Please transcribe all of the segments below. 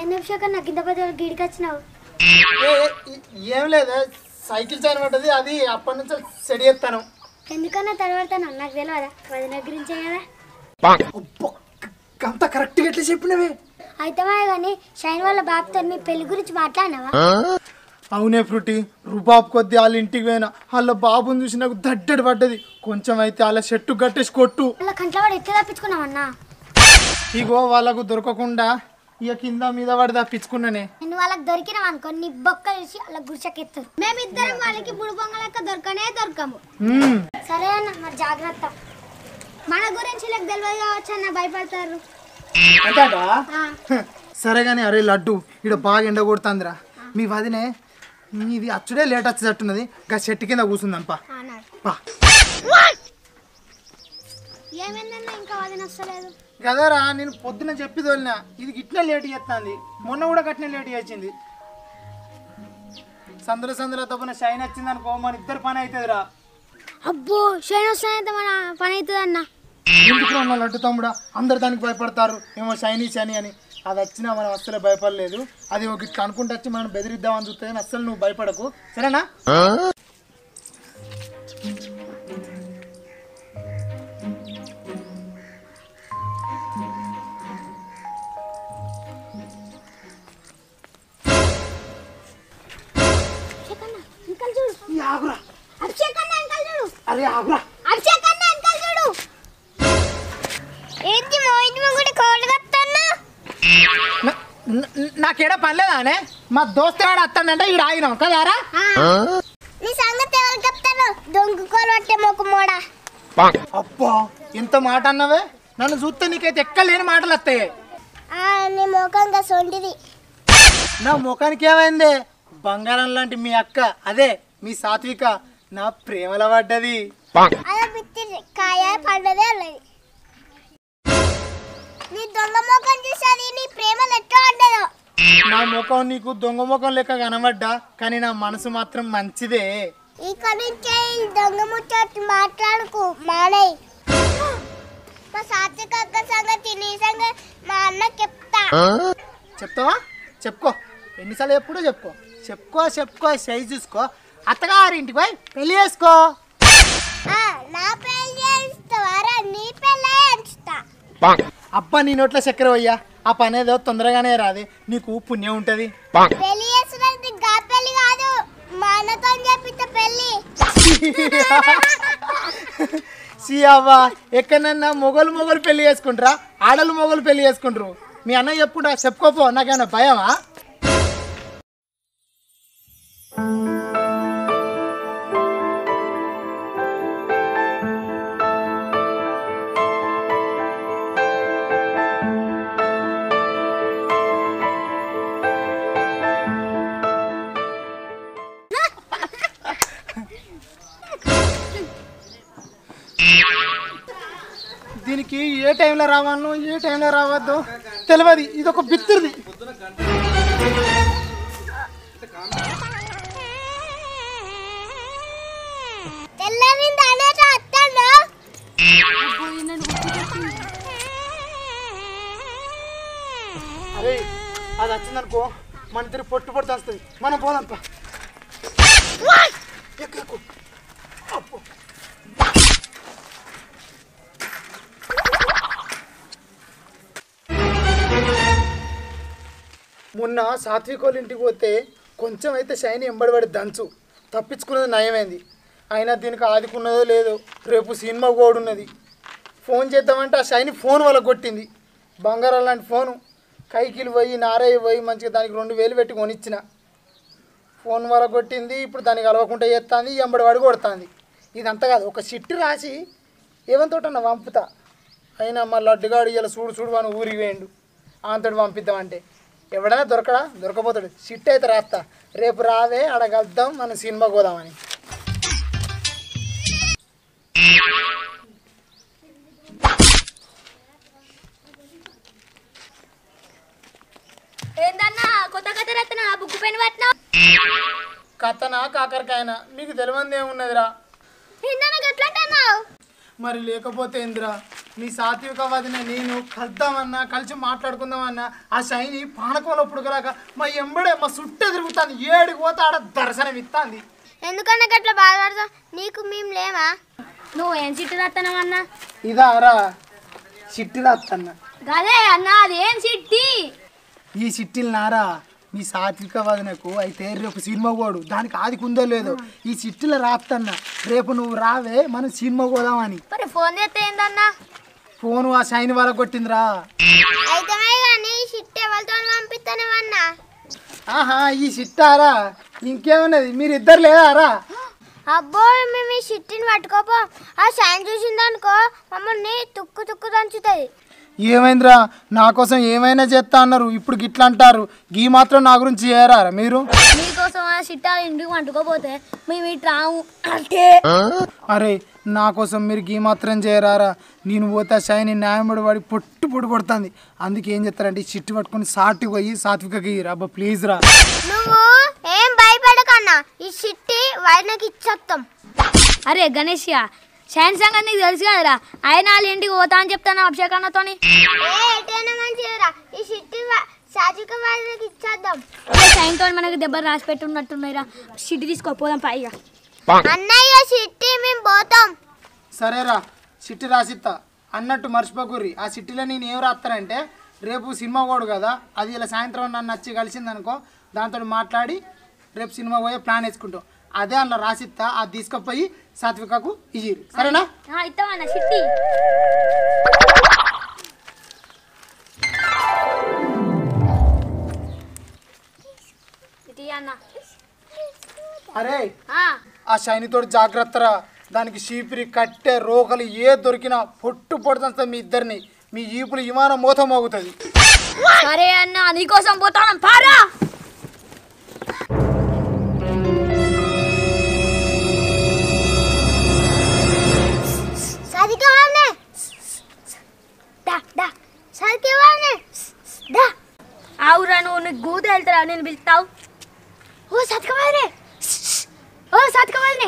ఏంది అభిషేకం నాకు ఇంత పెద్ద గిడికి వచ్చినావు ఏ, ఏ, ఏం లేదు సైకిల్ చైన్ పడ్డది అది అప్పటి నుంచి సెట్ చేస్తాను ఎందుకన్నా తడబడతాను నాకు తెలియదా వదిన గురించే కదా అబ్బో, అంత కరెక్ట్గా ఎట్లా చెప్పినవే అయితే కానీ షైన్ వాళ్ళ బాబుతో మీ పెళ్లి గురించి మాట్లాడినావా అవునే ఫ్రూటీ రుబాబ్ కొద్ది వాళ్ళ ఇంటికి పోయినా వాళ్ళ బాబుని చూసి నాకు దడ్డడి పడ్డది కొంచెం అయితే వాళ్ళ చెట్టు కట్టేసి కొట్టు వాళ్ళ కంట్లో వాడు ఎట్లా తప్పించుకున్నావన్నా ఇగో వాళ్ళకు దొరకకుండా ఇక కింద మీద పడి తప్పించుకున్నానే నేను వాళ్ళకి దొరికినాం అనుకో నీ బొక్క చూసి వాళ్ళ గుడిసెక్కెత్తారు మేమిద్దరం వాళ్ళకి బుడి బొంగ లెక్క దొరకనే దొరకము మ్మ్. సరే అన్న మరి జాగ్రత్త మన గురించి వీళ్ళకి తెలియదు కావచ్చు అన్న భయపడతారు అంతేంటా? ఆ, హ, సరే కానీ అరే లడ్డు ఇక్కడ బాగా ఎండ కొడుతుందిరా మీ వదినే మీది అచ్చుడే లేట్ వచ్చేటట్టున్నది గా చెట్టు కింద కూర్చుందప్పా అన్నాడు పా ఏమైందన్న ఇంకా వదిన వస్తలేదు కదరా నేను పొద్దున చెప్పి తోలినా ఇది ఇట్లా లేట్ చేస్తుంది మొన్న కూడా గట్టిన లేట్ చేసింది సందుల సందుల తప్పున షైన్ వచ్చింది అనుకో మన ఇద్దరు పని అవుతుందిరా అబ్బో షైన్ వస్తానైతే మన పని అవుతుంది అన్న ఎందుకు రా నా లడ్డు తమ్ముడా అందరు దానికి భయపడతారు ఏమో షైనీ షని అని అది వచ్చినా మనం అస్సలు భయపడలేదు అది ఒక ఇట్లా అనుకుంటే వచ్చి మనం బెదిరిద్దామని చూస్తే కానీ అస్సలు నువ్వు భయపడకు సరేనా అభిషేక్ అన్న ఇంకా చూడు ఈ ఆగురా అభిషేక్ అన్న ఇంకా చూడు అరే ఆగురా అభిషేక్ అన్న ఇంకా చూడు ఏంటి మా ఇంటి ముందు కోళ్ళు కత్తన్నా నా- నా- నాకేడ పని లేదా అనే మా దోస్తు వాడు వస్తాడంటే ఈడ ఆగినాం కదారా నీ సంగతి ఎవరు చెప్తాను దొంగకోలు పట్టే మొక్క మోడా అబ్బా ఎంత మాట అన్నవే నన్ను చూస్తే నీకైతే ఎక్కలేని మాటలు వస్తాయి నీ ముఖంగా సొంటిది నా ముఖానికి ఏమైంది బంగారం లాంటి మీ అక్క అదే మీ సాత్విక నా ప్రేమలో పడ్డది అదే పిచ్చి కాయ పండదే ఉన్నది నీ దొంగ ముఖం చూసేది నీ ప్రేమలు ఎట్లా ఉండదు నా ముఖం నీకు దొంగ ముఖం లెక్క కనబడ్డా కానీ నా మనసు మాత్రం మంచిదే ఇక నుంచే ఈ దొంగ ముచ్చట్లు మాట్లాడుకు మానేయ్ మా సాత్విక అక్క సంగతి నీ సంగతి మా అన్న చెప్తా చెప్తావా చెప్పుకో ఎన్నిసార్లు ఎప్పుడో చెప్పుకో చెప్పుకో చెప్పుకో సైజ్ చూసుకో అత్తగారింటికి పోయి పెళ్లి చేసుకో ఆ, నా పెళ్లి చేస్తావారా నీ పెళ్ళే ఎంచుతా అబ్బా నీ నోట్లో చక్కెర పోయ్యా ఆ పని ఏదో తొందరగానే రాదు నీకు పుణ్యం ఉంటుంది పెళ్లి చేస్తున్నది గా పెళ్లి కాదు మా అన్నతో చెప్పితే పెళ్లి సి అవ్వా ఎక్కడన్నా మొగలు మొగలు పెళ్లి చేసుకుంటారా ఆడలు మొగలు పెళ్లి చేసుకుంటారు మీ అన్న చెప్పుకుంటా చెప్పుకోపో నాకేమన్నా భయమా దీనికి ఏ టైంలో రావాలో ఏ టైంలో రావద్దు తెలియదు ఇది ఒక బిత్తుది తెల్లని దానేట అత్తాను అరే అది వచ్చిందనుకో మన ఇద్దరు పొట్టు పొట్టు వస్తుంది మనం పోదాంపా ఎక్కు ఎక్కు అబ్బో. మొన్న సాత్విక్ వాళ్ళ ఇంటికి పోతే కొంచెం అయితే షైని ఎంబడిపడి దంచు తప్పించుకున్నది నయమైంది అయినా దీనికి ఆదుకున్నదో లేదో రేపు సినిమా కూడా ఉన్నది ఫోన్ చేద్దామంటే ఆ షైని ఫోన్ వల్ల కొట్టింది బంగారం లాంటి ఫోను కైకిలు పోయి నారయ్య పోయి మంచిగా దానికి రెండు వేలు పెట్టి కొనిచ్చిన ఫోన్ వల్ల కొట్టింది ఇప్పుడు దానికి అలవకుండా చేస్తుంది ఎంబడి వాడి కొడుతుంది ఇదంతా కాదు ఒక చిట్టు రాసి ఏమంతోటన్నా పంపుతా అయినా మా లడ్డుగాడు ఇలా చూడు చూడు అని ఊరికి వేయండు అంతటి పంపిద్దామంటే ఎవడైనా దొరకడా దొరకపోతాడు చిట్టు అయితే రాస్తా రేపు రావే ఆడ కలుద్దాం మనం సినిమా పోదామని ఏందన్నా కొత్త కథ రత్న బుక్ పెన్ పట్టినా కథనా కాకరకాయనా మీకు తెలియంది ఏమున్నదిరా ఏందన్నా గట్లంటున్నావు మరి లేకపోతే ఏందిరా నీ సాత్విక వదిన నేను కలుద్దామన్నా కలిసి మాట్లాడుకుందామన్నా ఆ శైని పానకంలో పుడకరాక మా ఎంబడే మా చుట్టూ తిరుగుతుంది ఏడికి పోతే ఆడ దర్శనం ఇస్తుంది ఎందుకన్నా గట్లా బాధపడతావు నీకు మేము లేమా నువ్వు ఏం చిట్టు రాస్తానవన్నా ఇదా రా చిట్టిలా అత్తన్న గదే అన్న అదేం చిట్టి ఈ చిట్టిలు నారా మీ సాత్విక వదనకు అయితే రేపు సినిమా పోడు దానికి ఆదికి ఉందో లేదో ఈ చిట్టిలో రాత్తన్న రేపు నువ్వు రావే మనం సినిమా పోదామని మరి ఫోన్ చేస్తే ఏందన్నా ఫోన్ ఆ శైని వాళ్ళ కొట్టిందిరా అయితే కానీ షిట్ ఎవరితో పంపిస్తానేవన్నా ఆహా ఈ చిట్టారా ఇంకేమున్నది మీరు ఇద్దరు లేదారా అబ్బో మేము ఈ షిట్టిని పట్టుకోపో ఆ సైన్ చూసిందనుకో మమ్మల్ని తుక్కు తుక్కు దంచుతుంది ఏమైందిరా నా కోసం ఏమైనా చేస్తా అన్నారు ఇప్పుడు గిట్లా అంటారు గీ మాత్రం నా గురించి చేయరా మీరు నీకోసం ఆ చిట్టా ఇంటికి వండుకోపోతే మేము ఇటు రాము అంటే అరే నా కోసం మీరు గీ మాత్రం చేయరారా నేను పోతే షైని న్యాయముడి వాడి పొట్టు పొట్టు కొడుతుంది అందుకే ఏం చేస్తారంటే ఈ చిట్టు పట్టుకొని సాటి పోయి సాత్వికకి ఇయ్యరా అబ్బా ప్లీజ్ రా నువ్వు ఏం భయపడకన్నా ఈ షిట్టి వాడినకి ఇచ్చేస్తాం అరే గణేష్ సైన్స్ సంగతి నీకు తెలుసు కదరా ఆయన వాళ్ళ ఇంటికి పోతా అని చెప్తాను అభిషేక్ అన్నతోని ఏ ఎటైనా మంచిదిరా ఈ షిట్టి సాజిక వాడినకి ఇచ్చేద్దాం సైన్ తోని మనకి దెబ్బలు రాసి పెట్టి ఉన్నట్టున్నాయిరా చిట్టి తీసుకోపోదాం పైగా అన్నయ్య షిట్టి మేము పోతాం సరేరా చిట్టి రాసిత్తా అన్నట్టు మర్చిపోకుర్రి ఆ చిట్టిలో నేను ఏం రాస్తానంటే రేపు సినిమా కోడు కదా అది ఇలా సాయంత్రం నన్ను వచ్చి కలిసిందనుకో దాంతో మాట్లాడి రేపు సినిమా పోయే ప్లాన్ వేసుకుంటాం అదే అందులో రాసిత్తా అది తీసుకుపోయి సాత్వికకు ఇయ్యి సరేనా ఆ, ఇస్తామన్న చిట్టి ఇది అన్న అరే ఆ, ఆ శైనితోటి జాగ్రత్తరా దానికి చీపిరి కట్టె రోకలు ఏ దొరికినా పొట్టు పొడుతుంది మీ ఇద్దరిని మీ ఈపులు విమానం మూత మోగుతుంది సరే అన్న నీకోసం పోతాను పారా సాజిక వాడినే డా డా సాజిక వాడినే డా ఆవురా నువ్వు నీకు గూత వెళ్తారా నేను పిలుస్తావు ఓ సతకవాలనే ఓ సతకవాలనే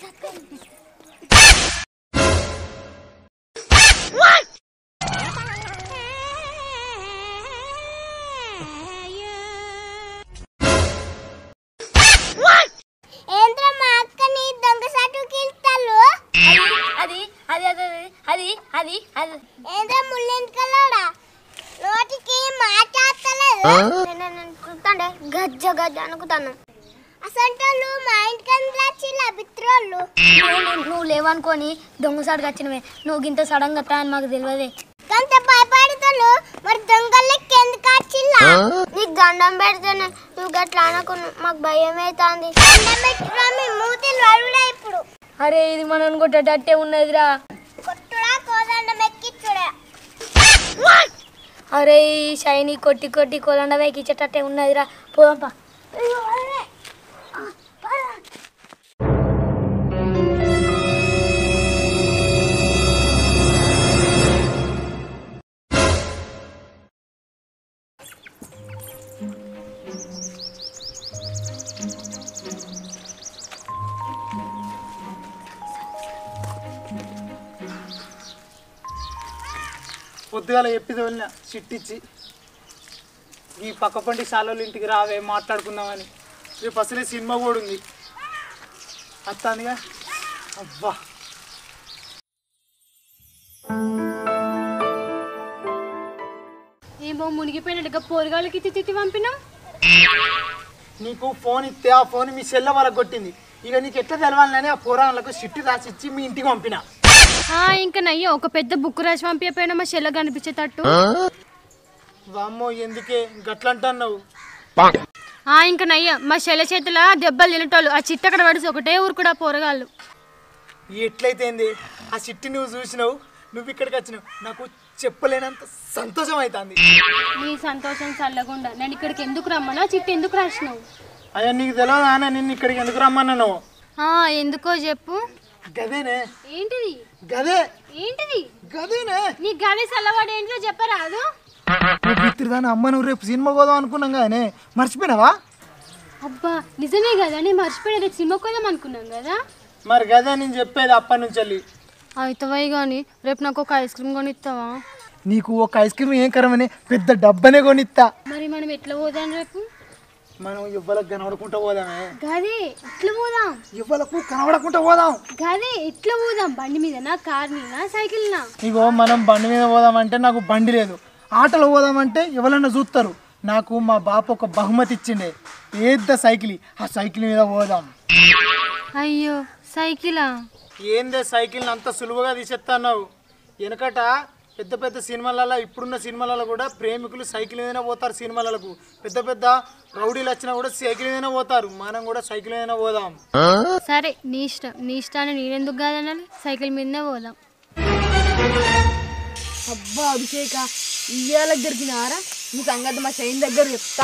ఏంద్ర మా అక్కని దొంగ సాటుకి ఇస్తాలు అది అది అది అది అది అది ఏంద్ర ముళ్ళెంకలోడా నోటికి మాట్లాడతలేదు నేను చూస్తాండే గజ్జ గజ్జ అనుకుతాను అసంటోళ్ళు మా ఇంటికి వచ్చిల్ల బిత్రోళ్ళు నువ్వు- నువ్వు- నువ్వు లేవనుకొని దొంగసాటుకు వచ్చినవే నువ్వు గింత సడన్ గా అని మాకు తెలియదే కొంత భయపడతాను మరి దొంగలకి ఎందుకు వచ్చిల్లా నీకు దండం పెడితేనే నువ్వు గట్లా అనకు మాకు భయం అవుతుంది దండం పెట్టురా మీ మూతిలు వరుడా ఇప్పుడు అరే ఇది మనం కొట్టేటట్టే ఉన్నదిరా కొట్టుడా కోదండం ఎక్కిచ్చుడా అరే ఈ షైనీ కొట్టి కొట్టి కొలండ వైకి ఇచ్చేటట్టే ఉన్నదిరా పోదాంపా పొద్దుగాల చెప్పిది వెళ్ళిన చిట్టిచ్చి ఈ పక్క పండి శాలలో ఇంటికి రావే మాట్లాడుకుందామని రేపు అసలే సినిమా కూడా ఉంది అత్తాందిగా అబ్బా ఏమో మునిగిపోయినట్టుగా పోరగాళ్ళకి తిట్టి తిట్టి పంపినాం నీకు ఫోన్ ఇస్తే ఆ ఫోన్ మీ సెల్ల వాళ్ళకి కొట్టింది ఇక నీకు ఎట్లా తెలవాలని ఆ పోరాళ్ళకు చిట్టి రాసి ఇచ్చి మీ ఇంటికి పంపిన ఆ, ఇంకా నయ్యో ఒక పెద్ద బుక్ రాసి పంపించపోయినా మా చెల్ల కనిపించేటట్టు వామ్మో ఎందుకే గట్లంటున్నావు ఆ ఇంకా నయ్య మా చెల్ల చేతుల దెబ్బలు తినటోళ్ళు ఆ చిట్ట అక్కడ పడిసి ఒకటే ఊరు కూడా పోరగాళ్ళు ఎట్లయితే ఏంది ఆ చిట్టి నువ్వు చూసినావు నువ్వు ఇక్కడికి వచ్చినావు నాకు చెప్పలేనంత సంతోషం అవుతుంది నీ సంతోషం చల్లకుండా నేను ఇక్కడికి ఎందుకు రమ్మన్నా చిట్టు ఎందుకు రాసినావు అయ్యా నీకు తెలియదు నాన్న నిన్ను ఇక్కడికి ఎందుకు రమ్మన్నాను ఆ, ఎందుకో చెప్పు గదేనే ఏంటిది గదే ఏంటిది గదేనే నీ గది చల్లవాడు ఏంటిదో చెప్పరాదు నువ్వు పిత్రుదాని అమ్మ నువ్వు రేపు సినిమా పోదాం అనుకున్నాం కానీ మర్చిపోయినావా అబ్బా నిజమే కదా నేను మర్చిపోయి రేపు సినిమా కోదాం అనుకున్నాం కదా మరి గదే నేను చెప్పేది అప్పటి నుంచి వెళ్ళి అవుతావై కానీ రేపు నాకు ఒక ఐస్ క్రీమ్ కొనిస్తావా నీకు ఒక ఐస్ క్రీమ్ ఏం కరమని పెద్ద డబ్బనే కొనిస్తా మరి మనం ఎట్లా పోదాం రేపు మనం ఇవ్వలకు కనబడకుండా పోదామే గది ఎట్లా పోదాం ఇవ్వలకు కనబడకుండా పోదాం గది ఎట్లా పోదాం బండి మీదనా కార్ మీదనా సైకిల్నా ఇగో మనం బండి మీద పోదామంటే నాకు బండి లేదు ఆటలో పోదామంటే ఎవరన్నా చూస్తారు నాకు మా బాప ఒక బహుమతి ఇచ్చిండే ఏద్ద సైకిల్ ఆ సైకిల్ మీద పోదాం అయ్యో సైకిలా ఏందే సైకిల్ అంత సులువుగా తీసేస్తున్నావు వెనకట పెద్ద పెద్ద సినిమాలలో ఇప్పుడున్న సినిమాలలో కూడా ప్రేమికులు సైకిల్ మీదనే పోతారు సినిమాలకు పెద్ద పెద్ద రౌడీలు వచ్చినా కూడా సైకిల్ మీదనే పోతారు మనం కూడా సైకిల్ మీదనే పోదాం సరే నీ ఇష్టం నీ ఇష్టాన్ని నేనెందుకు కాదనాలి సైకిల్ మీదనే పోదాం అబ్బా అభిషేక ఇయ్యాల దొరికినారా నీ సంగతి మా చైన్ దగ్గర చెప్తా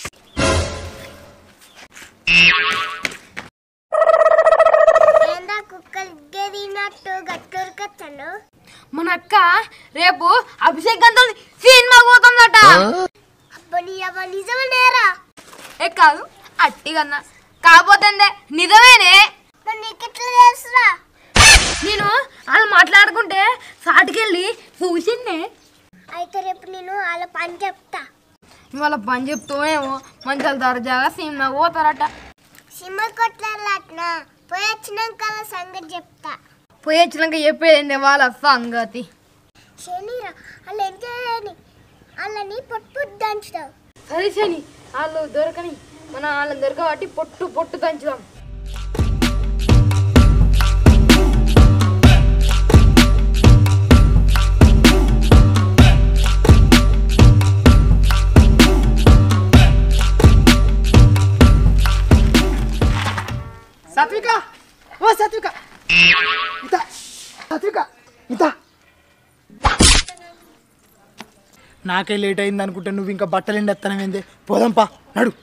ఏందా కుక్కలు గెదినట్టు గట్టురుకొచ్చాను మన అక్క రేపు అభిషేక్ గంతో సినిమా పోతుందట అబ్బా నీ అవ్వ నిజమేనేరా ఏ కాదు అట్టిగన్నా కాకపోతే నిజమేనే మరి నీకెట్లా తెలుసురా నేను వాళ్ళు మాట్లాడుకుంటే సాటికెళ్ళి చూసిందే అయితే రేపు నేను వాళ్ళ పని చెప్తా వాళ్ళ పని చెప్తామేమో మంచి దర్జాగా సినిమా పోతారట సినిమా కొట్లాడలాట్నా పోయి వచ్చినాక వాళ్ళ సంగతి చెప్తా పోయి వచ్చినాక చెప్పేది వాళ్ళ సంగతి శనిరా వాళ్ళు ఏం చేయని వాళ్ళని పొట్టు దంచుతావు సరే శని వాళ్ళు దొరకని మన వాళ్ళని దొరకబట్టి పొట్టు పొట్టు దంచుదాం సాత్విక ఓ సాత్విక ఇత సాత్విక ఇత నాకే లేట్ అయింది అనుకుంటే నువ్వు ఇంకా బట్టలు ఎండి ఎత్తనమేంది పోదాంపా నడు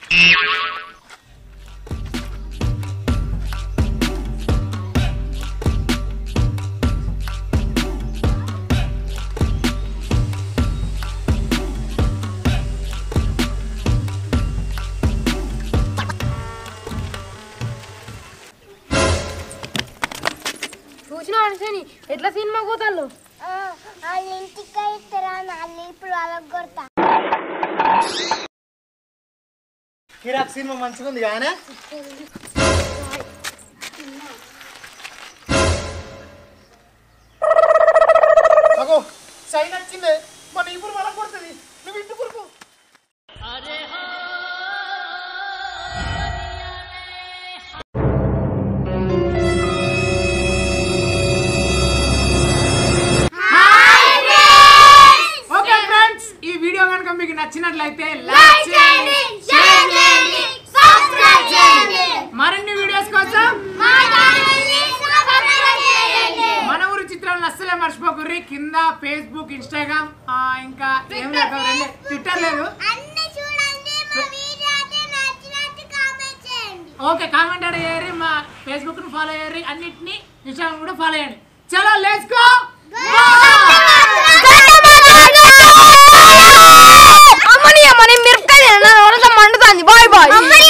చూసిన శని ఎట్లా సినిమా పోతాళ్ళు వాళ్ళ ఇంటికి ఇస్తారా వాళ్ళు ఇప్పుడు వాళ్ళకి కొడతా కిరాక్ సినిమా మంచిగా ఉంది కానీ అగో సైన్ వచ్చిందే మన ఇప్పుడు మనం కొడుతుంది నువ్వు ఇంటి కొడుకు ఓకే ఫ్రెండ్స్ ఈ వీడియో కనుక మీకు నచ్చినట్లయితే లైక్ చేయండి షేర్ చేయండి సబ్స్క్రైబ్ చేయండి మరిన్ని వీడియోస్ కోసం మా ఛానల్ని సబ్స్క్రైబ్ చేయండి మన ఊరి చిత్రాలను అస్సలే మర్చిపోకుర్రి కింద ఫేస్బుక్ ఇన్స్టాగ్రామ్ ఆ, ఇంకా ఏం లేకపోతే ట్విట్టర్ లేదు అన్ని చూడండి మా వీడియో అయితే నచ్చినట్టు కామెంట్ చేయండి ఓకే కామెంట్ అక్కడ చేయరు మా ఫేస్బుక్ ను ఫాలో చేయరు అన్నిటిని ఇన్స్టాగ్రామ్ కూడా ఫాలో చేయండి చలో లెట్స్ గో అమ్మని అమ్మని మిరపకాయ మండుతుంది బాయ్ బాయ్